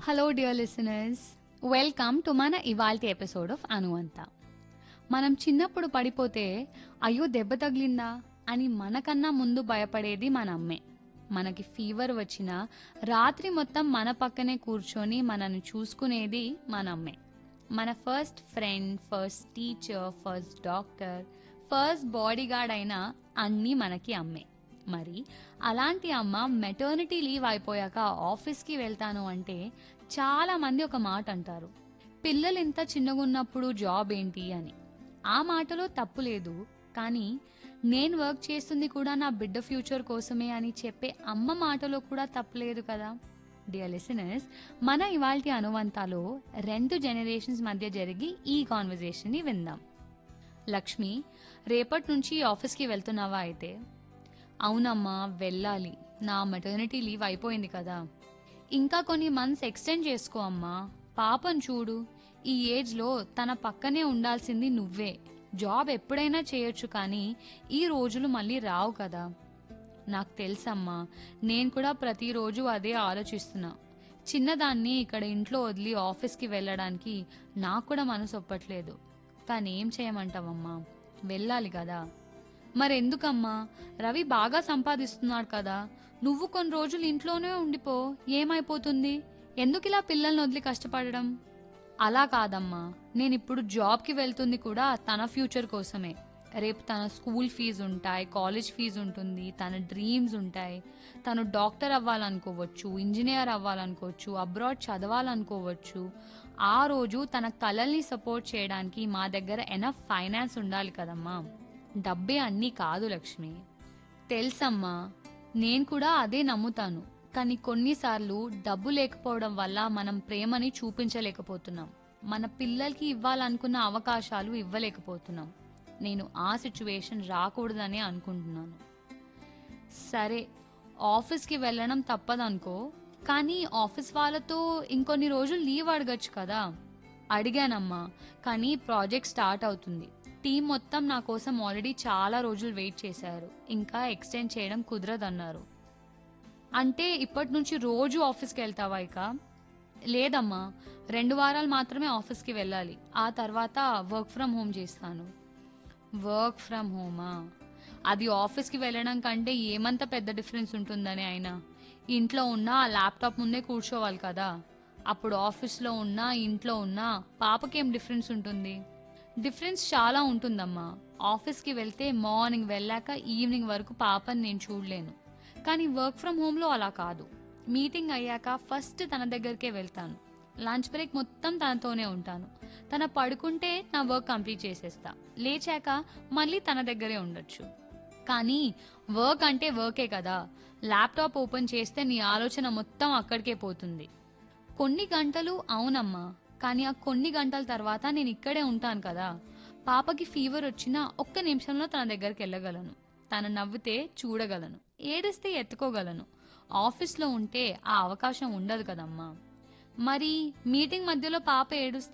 hello dear listeners welcome to మన ఇవాల్టి episode of అనువంత మనం చిన్నప్పుడు పడిపోతే అయ్యో దెబ్బ తగిలిందా అని మనకన్నా ముందు భయపడేది మన అమ్మే మనకి ఫీవర్ వచ్చినా రాత్రి మొత్తం మన పక్కనే కూర్చొని మనల్ని చూసుకునేది మన అమ్మే మన first friend first teacher first doctor first bodyguard అయినా అన్నీ మనకి అమ్మే మరి అలాంటి అమ్మ మెటర్నిటీ లీవ్ అయిపోయాక ఆఫీస్కి వెళ్తాను అంటే చాలా మంది ఒక మాట అంటారు పిల్లలు ఇంత చిన్నగా ఉన్నప్పుడు జాబ్ ఏంటి అని ఆ మాటలో తప్పు లేదు కానీ నేను వర్క్ చేస్తుంది కూడా నా బిడ్డ ఫ్యూచర్ కోసమే అని చెప్పే అమ్మ మాటలో కూడా తప్పులేదు కదా డియర్ లిసనర్స్ మన ఇవాల్టి అనువంతాలో రెండు జనరేషన్స్ మధ్య జరిగి ఈ కాన్వర్జేషన్ని విందాం లక్ష్మి రేపటి నుంచి ఆఫీస్కి వెళ్తున్నావా అయితే అవునమ్మా వెళ్ళాలి నా మెటర్నిటీ లీవ్ అయిపోయింది కదా ఇంకా కొన్ని మంత్స్ ఎక్స్టెండ్ చేసుకో అమ్మా పాపం చూడు ఈ ఏజ్లో తన పక్కనే ఉండాల్సింది నువ్వే జాబ్ ఎప్పుడైనా చేయొచ్చు కానీ ఈ రోజులు మళ్ళీ రావు కదా నాకు తెలుసమ్మా నేను కూడా ప్రతిరోజు అదే ఆలోచిస్తున్నా చిన్నదాన్ని ఇక్కడ ఇంట్లో వదిలి ఆఫీస్కి వెళ్ళడానికి నాకు కూడా మనసు ఒప్పట్లేదు కానీ ఏం చేయమంటావమ్మా వెళ్ళాలి కదా మరెందుకమ్మా రవి బాగా సంపాదిస్తున్నాడు కదా నువ్వు కొన్ని రోజులు ఇంట్లోనే ఉండిపో ఏమైపోతుంది ఎందుకు ఇలా పిల్లల్ని వదిలి కష్టపడడం అలా కాదమ్మా నేను ఇప్పుడు జాబ్కి వెళ్తుంది కూడా తన ఫ్యూచర్ కోసమే రేపు తన స్కూల్ ఫీజు ఉంటాయి కాలేజ్ ఫీజు ఉంటుంది తన డ్రీమ్స్ ఉంటాయి తను డాక్టర్ అవ్వాలనుకోవచ్చు ఇంజనీర్ అవ్వాలనుకోవచ్చు అబ్రాడ్ చదవాలనుకోవచ్చు ఆ రోజు తన కలల్ని సపోర్ట్ చేయడానికి మా దగ్గర ఎనఫ్ ఫైనాన్స్ ఉండాలి కదమ్మా డబ్బే అన్నీ కాదు లక్ష్మి తెలుసమ్మా నేను కూడా అదే నమ్ముతాను కానీ కొన్నిసార్లు డబ్బు లేకపోవడం వల్ల మనం ప్రేమని చూపించలేకపోతున్నాం మన పిల్లలకి ఇవ్వాలనుకున్న అవకాశాలు ఇవ్వలేకపోతున్నాం నేను ఆ సిచ్యువేషన్ రాకూడదని అనుకుంటున్నాను సరే ఆఫీస్కి వెళ్ళడం తప్పదనుకో కానీ ఆఫీస్ వాళ్ళతో ఇంకొన్ని రోజులు లీవ్ అడగచ్చు కదా అడిగానమ్మా కానీ ప్రాజెక్ట్ స్టార్ట్ అవుతుంది టీం మొత్తం నా కోసం ఆల్రెడీ చాలా రోజులు వెయిట్ చేశారు ఇంకా ఎక్స్టెండ్ చేయడం కుదరదన్నారు అంటే ఇప్పటి నుంచి రోజు ఆఫీస్కి వెళ్తావా ఇక లేదమ్మా రెండు వారాలు మాత్రమే ఆఫీస్కి వెళ్ళాలి ఆ తర్వాత వర్క్ ఫ్రమ్ హోమ్ చేస్తాను వర్క్ ఫ్రమ్ హోమా అది ఆఫీస్కి వెళ్ళడం కంటే ఏమంత పెద్ద డిఫరెన్స్ ఉంటుందని అయినా ఇంట్లో ఉన్నా ఆ ల్యాప్టాప్ ముందే కూర్చోవాలి కదా అప్పుడు ఆఫీస్లో ఉన్నా ఇంట్లో ఉన్నా పాపకేం డిఫరెన్స్ ఉంటుంది డిఫరెన్స్ చాలా ఉంటుందమ్మా ఆఫీస్కి వెళ్తే మార్నింగ్ వెళ్ళాక ఈవినింగ్ వరకు పాపని నేను చూడలేను కానీ వర్క్ ఫ్రమ్ హోమ్లో అలా కాదు మీటింగ్ అయ్యాక ఫస్ట్ తన దగ్గరికే వెళ్తాను లంచ్ బ్రేక్ మొత్తం తనతోనే ఉంటాను తన పడుకుంటే నా వర్క్ కంప్లీట్ చేసేస్తా లేచాక మళ్ళీ తన దగ్గరే ఉండొచ్చు కానీ వర్క్ అంటే వర్కే కదా ల్యాప్టాప్ ఓపెన్ చేస్తే నీ ఆలోచన మొత్తం అక్కడికే పోతుంది కొన్ని గంటలు అవునమ్మా కానీ ఆ కొన్ని గంటల తర్వాత నేను ఇక్కడే ఉంటాను కదా పాపకి ఫీవర్ వచ్చినా ఒక్క నిమిషంలో తన దగ్గరికి వెళ్ళగలను తను నవ్వితే చూడగలను ఏడిస్తే ఎత్తుకోగలను ఆఫీస్లో ఉంటే ఆ అవకాశం ఉండదు కదమ్మా మరి మీటింగ్ మధ్యలో పాప ఏడుస్తే